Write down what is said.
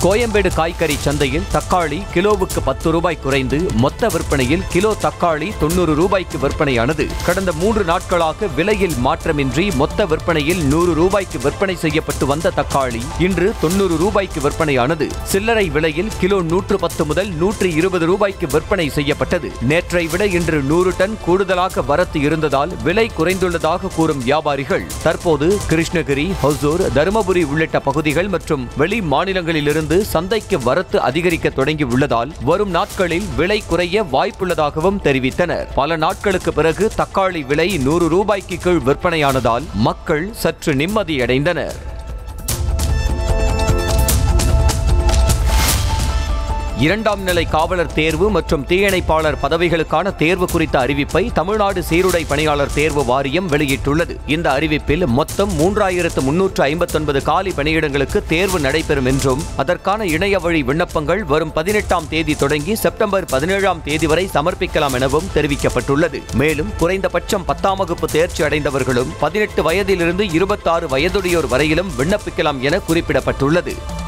கோயம்பேடு காய்கறி சந்தையில் தக்காளி கிலோவுக்கு பத்து ரூபாய் குறைந்து மொத்த விற்பனையில் கிலோ தக்காளி தொண்ணூறு ரூபாய்க்கு விற்பனையானது கடந்த மூன்று நாட்களாக விலையில் மாற்றமின்றி மொத்த விற்பனையில் நூறு ரூபாய்க்கு விற்பனை செய்யப்பட்டு வந்த தக்காளி இன்று தொண்ணூறு ரூபாய்க்கு விற்பனையானது சில்லறை விலையில் கிலோ நூற்று பத்து முதல் நூற்று இருபது ரூபாய்க்கு விற்பனை செய்யப்பட்டது நேற்றை விட இன்று நூறு டன் கூடுதலாக வரத்து இருந்ததால் விலை குறைந்துள்ளதாக கூறும் வியாபாரிகள் தற்போது கிருஷ்ணகிரி ஹொசூர் தருமபுரி உள்ளிட்ட பகுதிகள் மற்றும் வெளி மாநிலங்களிலிருந்து சந்தைக்கு வரத்து அதிகரிக்க தொடங்கி உள்ளதால் வரும் நாட்களில் விலை குறைய வாய்ப்புள்ளதாகவும் தெரிவித்தனர் பல நாட்களுக்கு பிறகு தக்காளி விலை நூறு ரூபாய்க்கு கீழ் விற்பனையானதால் மக்கள் சற்று நிம்மதியடைந்தனர் இரண்டாம் நிலை காவலர் தேர்வு மற்றும் தீயணைப்பாளர் பதவிகளுக்கான தேர்வு குறித்த அறிவிப்பை தமிழ்நாடு சீருடை பணியாளர் தேர்வு வாரியம் வெளியிட்டுள்ளது இந்த அறிவிப்பில் மொத்தம் மூன்றாயிரத்து முன்னூற்று ஐம்பத்தொன்பது காலி பணியிடங்களுக்கு தேர்வு நடைபெறும் என்றும் அதற்கான இணைய வழி விண்ணப்பங்கள் வரும் பதினெட்டாம் தேதி தொடங்கி செப்டம்பர் பதினேழாம் தேதி வரை சமர்ப்பிக்கலாம் எனவும் தெரிவிக்கப்பட்டுள்ளது மேலும் குறைந்தபட்சம் பத்தாம் வகுப்பு தேர்ச்சி அடைந்தவர்களும் பதினெட்டு வயதிலிருந்து இருபத்தாறு வயதுடையோர் வரையிலும் விண்ணப்பிக்கலாம் என குறிப்பிடப்பட்டுள்ளது